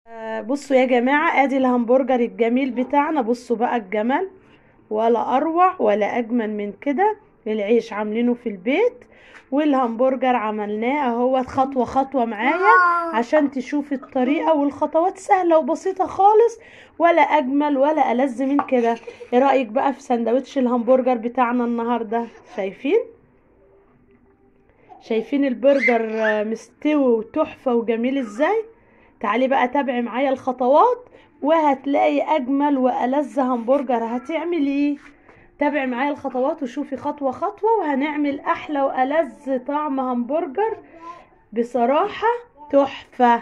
آه، بصوا يا جماعة ادي الهمبرجر الجميل بتاعنا بصوا بقى الجمال ولا اروع ولا اجمل من كده العيش عاملينه في البيت والهمبرجر عملناه اهوت خطوة خطوة معايا عشان تشوفي الطريقة والخطوات سهلة وبسيطة خالص ولا اجمل ولا ألذ من كده ايه رأيك بقى في سندوتش الهمبرجر بتاعنا النهاردة شايفين شايفين البرجر آه، مستوي وتحفة وجميل ازاي تعالي بقى تابعي معايا الخطوات وهتلاقي اجمل والذ همبرجر هتعملي ايه تابعي معايا الخطوات وشوفي خطوة خطوة وهنعمل احلى والذ طعم همبرجر بصراحة تحفة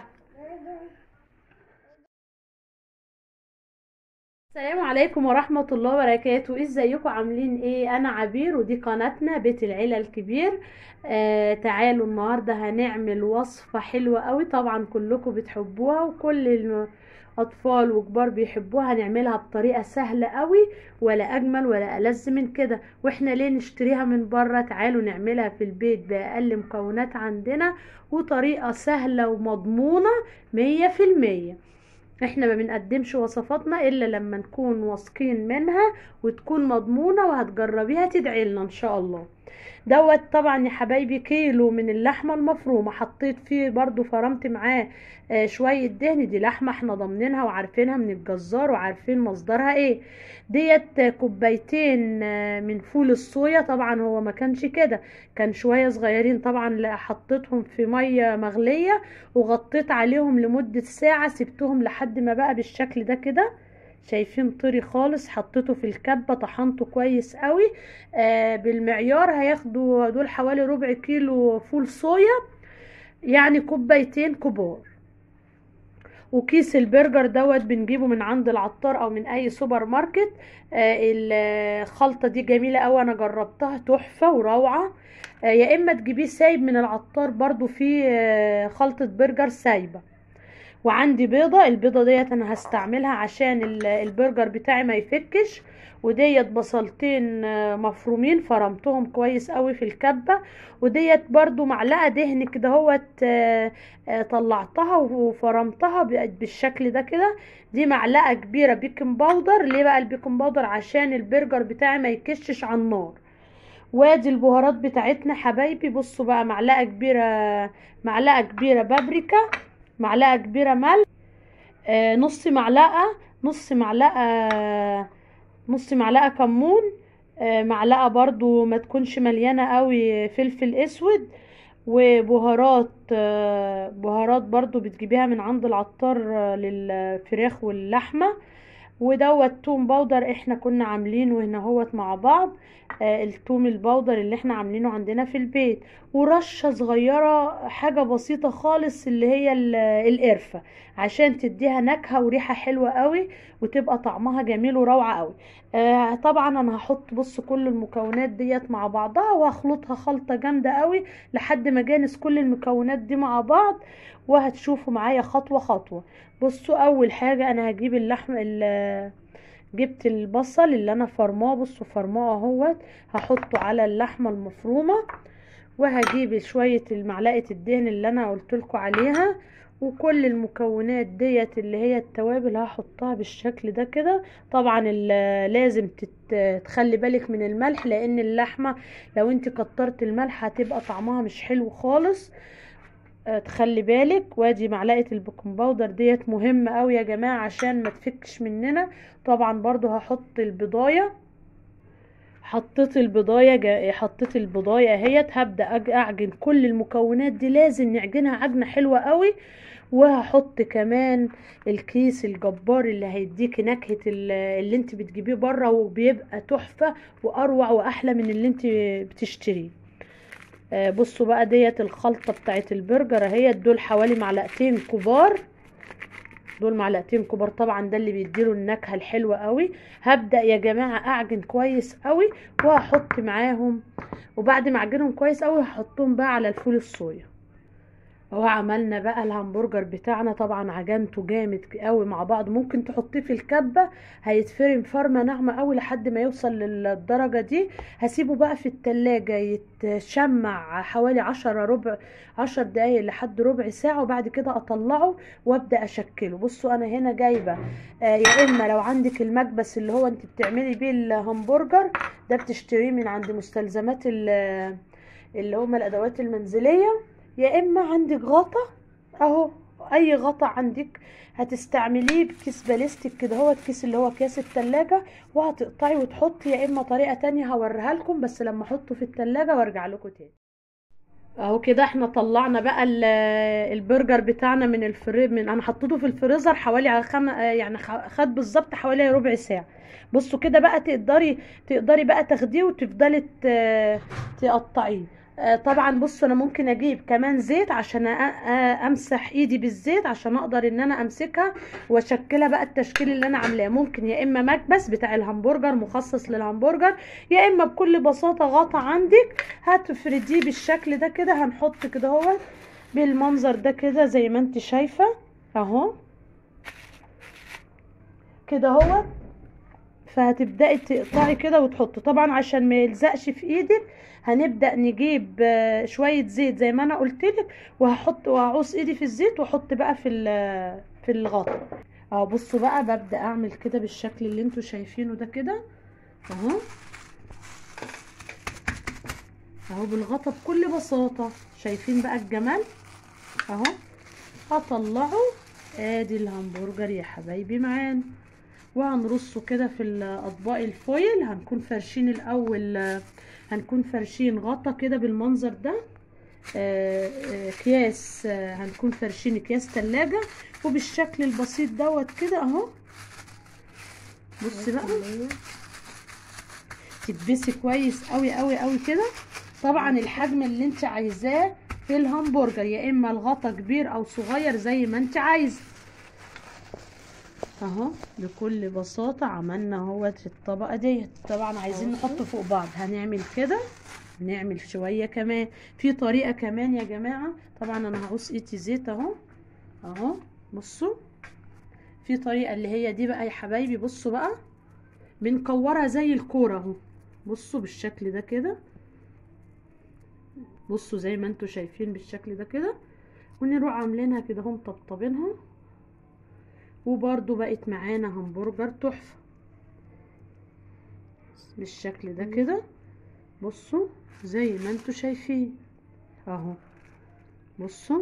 السلام عليكم ورحمة الله وبركاته ازيكم عاملين ايه انا عبير ودي قناتنا بيت العيلة الكبير آه تعالوا النهاردة هنعمل وصفة حلوة قوي طبعا كلكم بتحبوها وكل الاطفال وكبار بيحبوها هنعملها بطريقة سهلة قوي ولا اجمل ولا ألذ من كده واحنا ليه نشتريها من بره تعالوا نعملها في البيت باقل مكونات عندنا وطريقة سهلة ومضمونة مية في المية احنا ما بنقدمش وصفاتنا الا لما نكون واثقين منها وتكون مضمونة وهتجربيها تدعي لنا ان شاء الله دوت طبعا يا حبايبي كيلو من اللحمة المفرومة حطيت فيه برضو فرمت معاه آه، شوية دهن دي لحمة احنا ضامنينها وعارفينها من الجزار وعارفين مصدرها ايه ديت آه، كوبايتين آه، من فول الصويا طبعا هو ما كانش كده كان شوية صغيرين طبعا لا حطيتهم في مية مغلية وغطيت عليهم لمدة ساعة سبتهم لحد ما بقى بالشكل ده كده شايفين طري خالص حطيته في الكبة طحنته كويس قوي آه بالمعيار هياخدوا دول حوالي ربع كيلو فول صويا يعني كوبايتين كبار وكيس البرجر دوت بنجيبه من عند العطار او من اي سوبر ماركت آه الخلطة دي جميلة اوي انا جربتها تحفة وروعة آه يا اما تجيبيه سايب من العطار برضو في آه خلطة برجر سايبة وعندي بيضة البيضة ديت انا هستعملها عشان ال- البرجر بتاعي ما يفكش وديت بصلتين آه، مفرومين فرمتهم كويس قوي في الكبة وديت برضو معلقة دهن كده هوت آه، آه، طلعتها وفرمتها ب- بالشكل ده كده دي معلقة كبيرة بيكنج باودر ليه بقى البيكنج باودر عشان البرجر بتاعي ما يكشش على النار وادي البهارات بتاعتنا حبايبي بصوا بقى معلقة كبيرة معلقة كبيرة بابريكا معلقة كبيرة ملح آه، نص معلقة نص معلقة نص معلقة كمون آه، معلقة برضو ما تكونش مليانة قوي فلفل اسود وبهارات آه، بهارات برضو بتجيبيها من عند العطار آه، للفراخ واللحمة ودوت توم باودر احنا كنا عاملينه هنا هوت مع بعض آه التوم الباودر اللي احنا عاملينه عندنا في البيت ورشة صغيرة حاجة بسيطة خالص اللي هي ال- القرفة عشان تديها نكهة وريحة حلوة قوي وتبقى طعمها جميل وروعة قوي آه طبعا انا هحط بص كل المكونات ديت مع بعضها وهخلطها خلطة جامدة قوي لحد ما جانس كل المكونات دي مع بعض وهتشوفوا معايا خطوة خطوة بصوا اول حاجة انا هجيب اللحم ال- جبت البصل اللي انا فرماه بصوا فرماه اهوت هحطه على اللحمة المفرومة وهجيب شوية معلقة الدهن اللي انا قلتلكوا عليها وكل المكونات ديت اللي هي التوابل هحطها بالشكل ده كده طبعا ال- لازم تت- تخلي بالك من الملح لان اللحمة لو انت كترت الملح هتبقى طعمها مش حلو خالص آه، تخلي بالك وادي معلقه البيكنج باودر ديت مهمه قوي يا جماعه عشان ما تفكش مننا طبعا برضو هحط البضايه حطيت البضايه جا... حطيت البضايه اهيت هبدا أج- اعجن كل المكونات دي لازم نعجنها عجنه حلوه قوي وهحط كمان الكيس الجبار اللي هيديكي نكهه ال- اللي انت بتجيبيه بره وبيبقى تحفه واروع واحلى من اللي انت بتشتريه آه، بصوا بقى ديت الخلطة بتاعت البرجر اهي دول حوالي معلقتين كبار دول معلقتين كبار طبعا ده اللي بيديله النكهة الحلوة قوي هبدأ يا جماعة اعجن كويس قوي وهحط معاهم وبعد ما اعجنهم كويس قوي هحطهم بقى على الفول الصويا اهو عملنا بقى الهمبرجر بتاعنا طبعا عجنته جامد قوي مع بعض ممكن تحطيه في الكبه هيتفرم فرمه ناعمه قوي لحد ما يوصل للدرجه دي هسيبه بقى في التلاجة يتشمع حوالي عشرة ربع عشر دقايق لحد ربع ساعه وبعد كده اطلعه وابدا اشكله بصوا انا هنا جايبه آه يا اما لو عندك المكبس اللي هو انت بتعملي بيه الهمبرجر ده بتشتريه من عند مستلزمات اللي هما الادوات المنزليه يا اما عندك غطا اهو اي غطا عندك هتستعمليه بكيس باليستيك كده هو الكيس اللي هو اكياس التلاجة وهتقطعي وتحطي يا اما طريقة تانية هوريها لكم بس لما احطه في التلاجة وارجع لكم تاني اهو كده احنا طلعنا بقى البرجر بتاعنا من الفري من انا حطيته في الفريزر حوالي خم... يعني خد بالظبط حوالي ربع ساعه بصوا كده بقى تقدري تقدري بقى تاخديه وتفضلي تقطعيه طبعا بصوا انا ممكن اجيب كمان زيت عشان امسح ايدي بالزيت عشان اقدر ان انا امسكها واشكلها بقى التشكيل اللي انا عاملاه ممكن يا اما مكبس بتاع الهمبرجر مخصص للهمبرجر يا اما بكل بساطه غطا عندك هتفرديه بالشكل ده كده هنحط كده هو بالمنظر ده كده زي ما انت شايفه اهو كده هو فهتبداي تقطعي كده وتحطي طبعا عشان ما يلزقش في ايدك هنبدا نجيب شويه زيت زي ما انا قلت لك وهحط وهعوص ايدي في الزيت واحط بقى في في الغطا اهو بصوا بقى ببدا اعمل كده بالشكل اللي انتوا شايفينه ده كده اهو اهو بالغطا بكل بساطه شايفين بقى الجمال اهو هطلعه ادي الهمبرجر يا حبايبي معانا وهنرصه كده في الاطباق الفويل هنكون فرشين الاول هنكون فرشين غطا كده بالمنظر ده اكياس هنكون فرشين اكياس تلاجة وبالشكل البسيط دوت كده اهو بصي بقى تتبسي كويس قوي قوي قوي كده طبعا الحجم اللي انت عايزاه في الهمبرجر يا اما الغطا كبير او صغير زي ما انت عايزه اهو بكل بساطة عملنا اهوت الطبقة ديت طبعا عايزين نحط فوق بعض هنعمل كده نعمل شوية كمان في طريقة كمان يا جماعة طبعا انا هعوص ايدي زيت اهو اهو بصوا في طريقة اللي هي دي بقى يا حبايبي بصوا بقى بنكورها زي الكورة اهو بصوا بالشكل ده كده بصوا زي ما انتوا شايفين بالشكل ده كده ونروح عاملينها كده هم مطبطبينها وبرضو بقت معانا همبرجر تحفة بالشكل ده كده بصوا زي ما انتوا شايفين اهو بصوا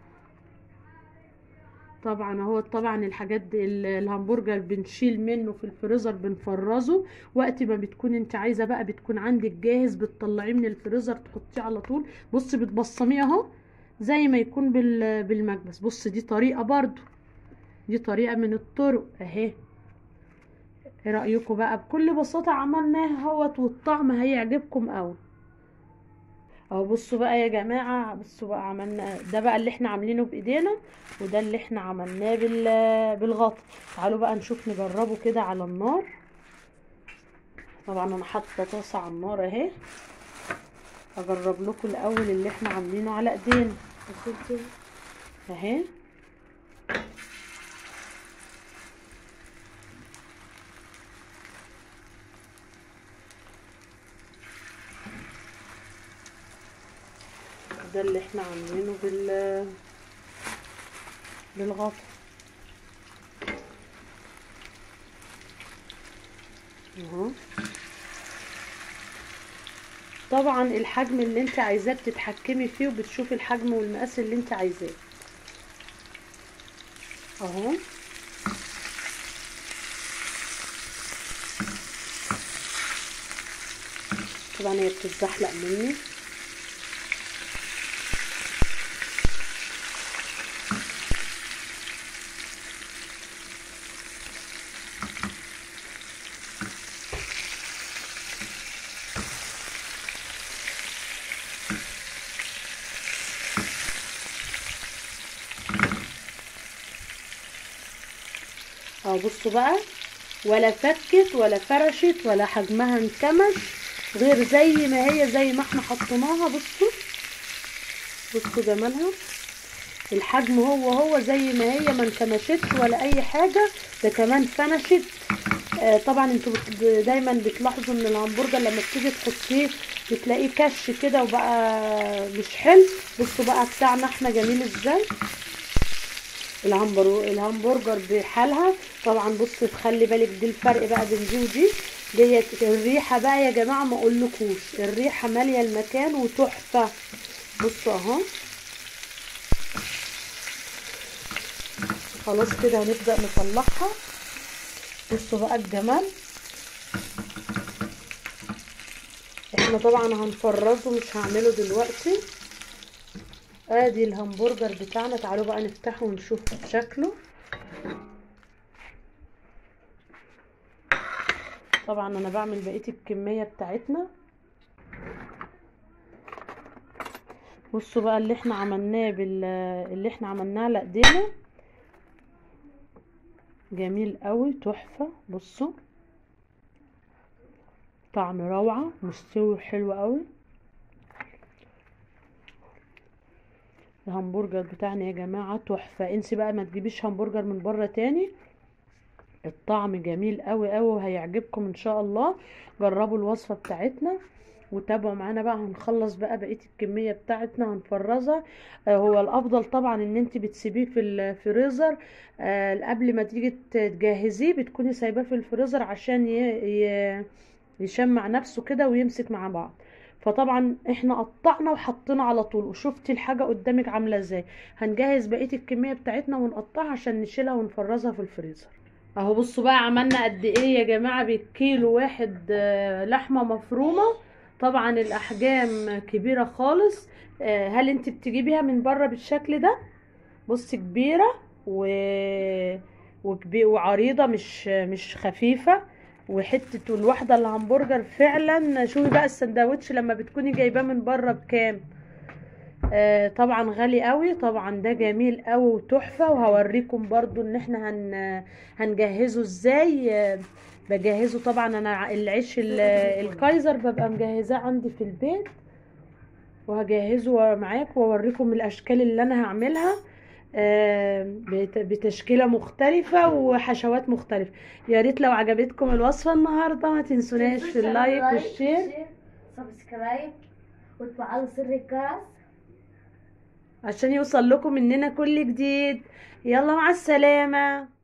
طبعا اهو طبعا الحاجات دي الهمبرجر بنشيل منه في الفريزر بنفرزه وقت ما بتكون انت عايزه بقى بتكون عندك جاهز بتطلعيه من الفريزر تحطيه على طول بص بتبصميه اهو زي ما يكون بالمكبس بص دي طريقه برضو دي طريقة من الطرق اهي ايه رأيكم بقى بكل بساطة عملناها اهوت والطعم هيعجبكم قوي اهو بصوا بقى يا جماعة بصوا بقى عملنا ده بقى اللي احنا عاملينه بايدينا وده اللي احنا عملناه بال بالغطا تعالوا بقى نشوف نجربه كده على النار طبعا انا حاطه طاسه على النار اهي هجرب لكم الاول اللي احنا عاملينه على ايدينا اهي ده اللي احنا عاملينه بال بالغطا اهو طبعا الحجم اللي انت عايزاه بتتحكمي فيه وبتشوفي الحجم والمقاس اللي انت عايزاه اهو طبعا هي بتتزحلق مني اه بصوا بقى ولا فكت ولا فرشت ولا حجمها انكمش غير زي ما هي زي ما احنا حطيناها بصوا بصوا جمالها الحجم هو هو زي ما هي ما انكمشتش ولا اي حاجه ده كمان فنشت آه طبعا انتوا بت- دايما بتلاحظوا ان الهمبرجر لما بتيجي تحطيه بتلاقيه كش كده وبقى مش حلو بصوا بقى بتاعنا احنا جميل ازاي الهمبر الهمبرجر بحالها طبعا بص خلي بالك دي الفرق بقى بين دي ودي ديت الريحه بقى يا جماعه ما اقولكوش الريحه ماليه المكان وتحفه بصوا اهو خلاص كده هنبدا نطلعها بصوا بقى الجمال احنا طبعا هنفرزه مش هعمله دلوقتي ادي الهمبرجر بتاعنا تعالوا بقى نفتحه ونشوف شكله طبعا انا بعمل بقيه الكميه بتاعتنا بصوا بقى اللي احنا عملناه بال اللي احنا عملناه على ايدينا جميل قوي تحفه بصوا طعم روعه مستوي حلو قوي الهمبرجر بتاعنا يا جماعه تحفه انسي بقى ما تجيبيش همبرجر من بره تاني الطعم جميل قوي قوي وهيعجبكم ان شاء الله جربوا الوصفه بتاعتنا وتابعوا معانا بقى هنخلص بقى بقيه الكميه بتاعتنا هنفرزها آه هو الافضل طبعا ان انت بتسيبيه في الفريزر آه قبل ما تيجي تجهزيه بتكوني سايباه في الفريزر عشان ي... ي... يشمع نفسه كده ويمسك مع بعض فطبعا احنا قطعنا وحطينا على طول وشفتي الحاجه قدامك عامله ازاي هنجهز بقيه الكميه بتاعتنا ونقطعها عشان نشيلها ونفرزها في الفريزر اهو بصوا بقى عملنا قد ايه يا جماعه بالكيلو واحد آه، لحمه مفرومه طبعا الاحجام كبيره خالص آه، هل انت بتجيبيها من بره بالشكل ده بصي كبيره و... وكبي... وعريضه مش مش خفيفه وحته الواحده الهمبرجر فعلا شوفي بقى السندوتش لما بتكوني جايباه من بره بكام آه طبعا غالي قوي طبعا ده جميل قوي وتحفه وهوريكم برضو ان احنا هن هنجهزه ازاي آه بجهزه طبعا انا ع- العيش ال- الكايزر ببقى مجهزاه عندي في البيت وهجهزه معاكم واوريكم الاشكال اللي انا هعملها آه، بت- بتشكيله مختلفه وحشوات مختلفه يا ريت لو عجبتكم الوصفه النهارده ما تنسوناش في اللايك والشير سبسكرايب وتفعلوا زر الجرس عشان يوصل لكم مننا كل جديد يلا مع السلامه